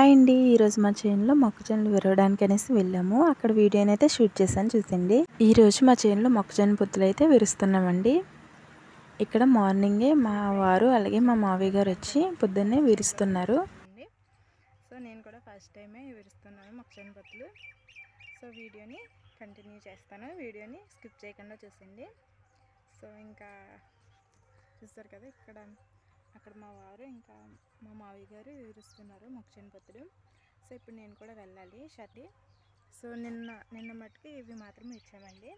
hi అండి ఈరోజు మా చేనులో మొక్కజొన్నలు విరవడానికి అనేసి వెళ్ళాము అక్కడ వీడియోని అయితే షూట్ చేశాను చూసింది ఈరోజు మా చేనులో మొక్కజొన్న పొత్తులు అయితే విరుస్తున్నామండి ఇక్కడ మార్నింగే మా వారు అలాగే మా మావయ్య గారు వచ్చి పొద్దున్నే విరుస్తున్నారు సో నేను కూడా ఫస్ట్ టైమే విరుస్తున్నాను మొక్కజొన్న పొత్తులు సో వీడియోని కంటిన్యూ చేస్తాను వీడియోని స్కిప్ చేయకుండా చూసింది సో ఇంకా చూస్తారు కదా ఇక్కడ అక్కడ మా వారు ఇంకా మా మావయ్య గారు విరుస్తున్నారు మొక్కజొన్న పొత్తులు సో ఇప్పుడు నేను కూడా వెళ్ళాలి షర్టి సో నిన్న నిన్న మట్టుకు ఇవి మాత్రం ఇచ్చామండి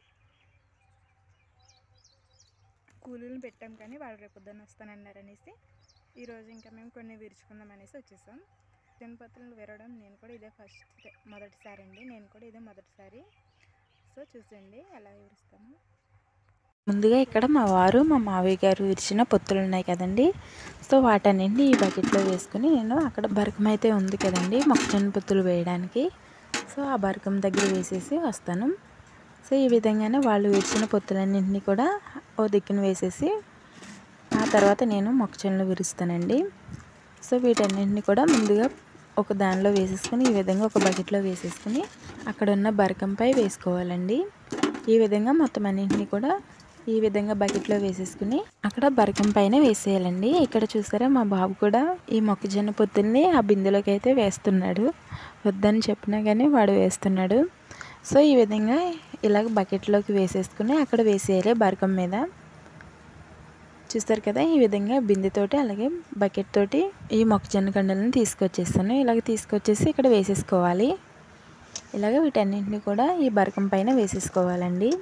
కూలీలు పెట్టాం కానీ వాళ్ళు రేపు పొద్దున్న వస్తానన్నారు అనేసి ఈరోజు ఇంకా మేము కొన్ని విరుచుకుందాం అనేసి వచ్చేసాం చెనపత్రులు విరవడం నేను కూడా ఇదే ఫస్ట్ మొదటిసారి అండి నేను కూడా ఇదే మొదటిసారి సో చూసండి ఎలా విరుస్తాము ముందుగా ఇక్కడ మా వారు మా మావయ్య గారు విరిచిన పొత్తులు ఉన్నాయి కదండి సో వాటన్నింటినీ ఈ బకెట్లో వేసుకుని నేను అక్కడ బరకం అయితే ఉంది కదండి మొక్కజొన్న పొత్తులు వేయడానికి సో ఆ బరకం దగ్గర వేసేసి వస్తాను సో ఈ విధంగానే వాళ్ళు విరిచిన పొత్తులన్నింటినీ కూడా ఓ దిక్కున వేసేసి ఆ తర్వాత నేను మొక్కజొన్నలు విరుస్తానండి సో వీటన్నింటినీ కూడా ముందుగా ఒక దానిలో వేసేసుకుని ఈ విధంగా ఒక బకెట్లో వేసేసుకుని అక్కడ ఉన్న బరకంపై వేసుకోవాలండి ఈ విధంగా మొత్తం అన్నింటినీ కూడా ఈ విధంగా బకెట్లో వేసేసుకుని అక్కడ బరకం పైన వేసేయాలండి ఇక్కడ చూసారా మా బాబు కూడా ఈ మొక్కజొన్న పొత్తుల్ని ఆ బిందెలోకి అయితే వేస్తున్నాడు వద్దని చెప్పినా కానీ వాడు వేస్తున్నాడు సో ఈ విధంగా ఇలాగ బకెట్లోకి వేసేసుకుని అక్కడ వేసేయాలి బరకం మీద చూస్తారు కదా ఈ విధంగా బిందెతోటి అలాగే బకెట్ తోటి ఈ మొక్కజొన్న కండలను తీసుకొచ్చేస్తాను ఇలాగ తీసుకొచ్చేసి ఇక్కడ వేసేసుకోవాలి ఇలాగ వీటన్నింటినీ కూడా ఈ బరకం పైన వేసేసుకోవాలండి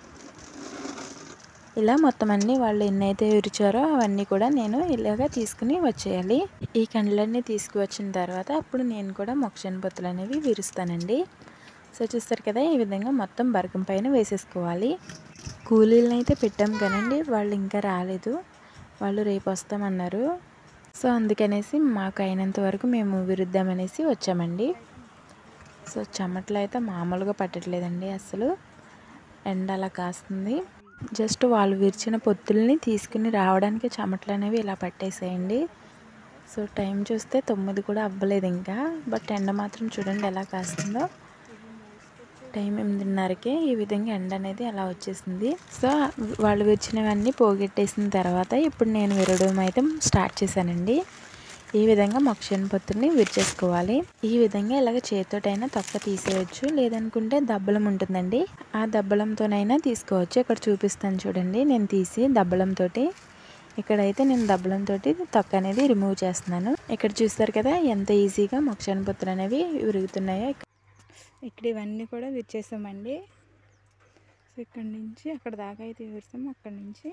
ఇలా మొత్తం అన్నీ వాళ్ళు ఎన్నైతే విరిచారో అవన్నీ కూడా నేను ఇలాగ తీసుకుని వచ్చేయాలి ఈ కండ్లన్నీ తీసుకువచ్చిన తర్వాత అప్పుడు నేను కూడా మొక్కజొన్న పొత్తులు అనేవి విరుస్తానండి సో చూస్తారు కదా ఈ విధంగా మొత్తం బరకం పైన వేసేసుకోవాలి కూలీలను అయితే పెట్టాం కానండి వాళ్ళు ఇంకా రాలేదు వాళ్ళు రేపు వస్తామన్నారు సో అందుకనేసి మాకు అయినంత వరకు మేము విరుద్దామనేసి వచ్చామండి సో చెమటలు అయితే మామూలుగా పట్టట్లేదండి అసలు ఎండ అలా కాస్తుంది జస్ట్ వాళ్ళు విరిచిన పొత్తుల్ని తీసుకుని రావడానికి చెమటలు అనేవి ఇలా పట్టేసేయండి సో టైం చూస్తే తొమ్మిది కూడా అవ్వలేదు ఇంకా బట్ ఎండ మాత్రం చూడండి ఎలా కాస్తుందో టైం ఎనిమిదిన్నరకే ఈ విధంగా ఎండ అనేది అలా వచ్చేసింది సో వాళ్ళు విరిచినవన్నీ పోగొట్టేసిన తర్వాత ఇప్పుడు నేను విరవడం అయితే స్టార్ట్ చేశానండి ఈ విధంగా మొక్షణ పొత్తుల్ని విరిచేసుకోవాలి ఈ విధంగా ఇలాగ చేతితోటైనా తొక్క తీసేయచ్చు లేదనుకుంటే దబ్బలం ఉంటుందండి ఆ దబ్బలంతోనైనా తీసుకోవచ్చు ఇక్కడ చూపిస్తాను చూడండి నేను తీసి దబ్బలంతో ఇక్కడైతే నేను దబ్బలంతో తొక్క అనేది రిమూవ్ చేస్తున్నాను ఇక్కడ చూస్తారు కదా ఎంత ఈజీగా మొక్షణ పొత్తులు అనేవి విరుగుతున్నాయో ఇక్కడ ఇవన్నీ కూడా విరిచేసామండి సో ఇక్కడ నుంచి అక్కడ దాకా అయితే విరిసాము అక్కడి నుంచి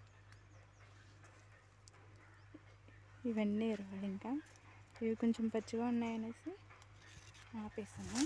ఇవన్నీ ఇరవాలి ఇంకా ఇవి కొంచెం పచ్చిగా ఉన్నాయనేసి ఆపేసాము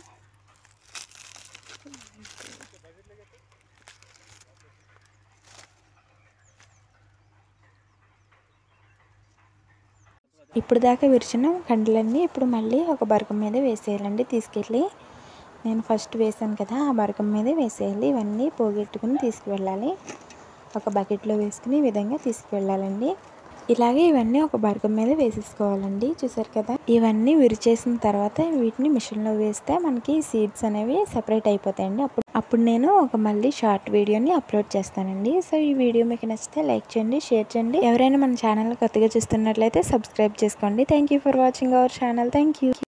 ఇప్పుడు దాకా విరిచిన కండలన్నీ ఇప్పుడు మళ్ళీ ఒక బరకం మీద వేసేయాలండి తీసుకెళ్ళి నేను ఫస్ట్ వేసాను కదా ఆ బరకం మీద వేసేయాలి ఇవన్నీ పోగొట్టుకుని తీసుకువెళ్ళాలి ఒక బకెట్లో వేసుకుని ఈ విధంగా తీసుకువెళ్ళాలండి ఇలాగే ఇవన్నీ ఒక బరకం మీద వేసేసుకోవాలండి చూసారు కదా ఇవన్నీ విరిచేసిన తర్వాత వీటిని మిషన్లో వేస్తే మనకి సీడ్స్ అనేవి సెపరేట్ అయిపోతాయండి అప్పుడు అప్పుడు నేను ఒక మళ్ళీ షార్ట్ వీడియోని అప్లోడ్ చేస్తానండి సో ఈ వీడియో మీకు నచ్చితే లైక్ చేయండి షేర్ చేయండి ఎవరైనా మన ఛానల్ కొత్తగా చూస్తున్నట్లయితే సబ్స్క్రైబ్ చేసుకోండి thank for watching our channel thank